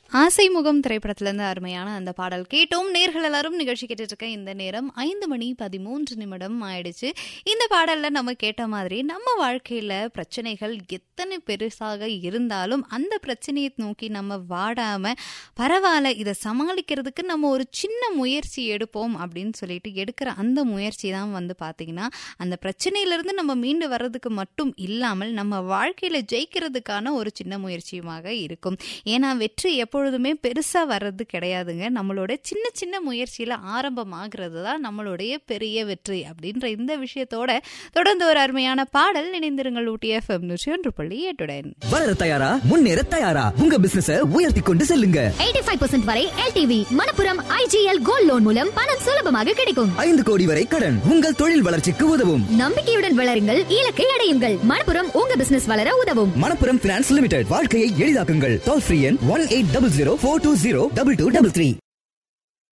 ஆசை முகம் திரைப்படத்திலிருந்து அருமையான அந்த பாடல் கேட்டோம் நேர்கள் எல்லாரும் நிகழ்ச்சி கேட்டுட்டு இருக்க இந்த நேரம் ஐந்து மணி பதிமூன்று நிமிடம் ஆயிடுச்சு இந்த பாடல்ல நம்ம கேட்ட மாதிரி நம்ம வாழ்க்கையில பிரச்சனைகள் எத்தனை பெருசாக இருந்தாலும் அந்த பிரச்சனையை நோக்கி நம்ம வாடாம பரவாயில்ல இதை சமாளிக்கிறதுக்கு நம்ம ஒரு சின்ன முயற்சி எடுப்போம் அப்படின்னு சொல்லிட்டு எடுக்கிற அந்த முயற்சி தான் வந்து பாத்தீங்கன்னா அந்த பிரச்சனையிலிருந்து நம்ம மீண்டு வர்றதுக்கு மட்டும் இல்லாமல் நம்ம வாழ்க்கையில ஜெயிக்கிறதுக்கான ஒரு சின்ன முயற்சியுமாக இருக்கும் ஏன்னா வெற்றி எப்பொழுதுமே பெருசா வர்றது கிடையாதுங்க நம்மளோட சின்ன சின்ன முயற்சியில ஆரம்பமாகிறது தான் நம்மளுடைய பெரிய வெற்றி அப்படின்ற இந்த விஷயத்தோட தொடர்ந்து ஒரு அருமையான பாடல் இணைந்திருங்கள் ஊட்டி எஃப்எம் நூற்றி ஒன்று புள்ளி எட்டுடன் வளர தயாரா முன்னேற தயாரா உங்க பிசினஸ உயர்த்தி கொண்டு செல்லுங்க 85% வரை LTV Manappuram IGL gold loan மூலம் பணம் சுலபமாக கிடைக்கும் ஐந்து கோடி வரை கடன் உங்கள் தொழில் வளர்ச்சிக்கு உதவும் நம்பிக்கையுடன் வளருங்கள் இலக்கை அடையுங்கள் மணப்புரம் உங்க பிசினஸ் வளர உதவும் மணப்புரம் பினான்ஸ் லிமிடெட் வாழ்க்கையை எளிதாக்குங்கள் டோல் ஃப்ரீ எண் one eight double zero four two zero double two double three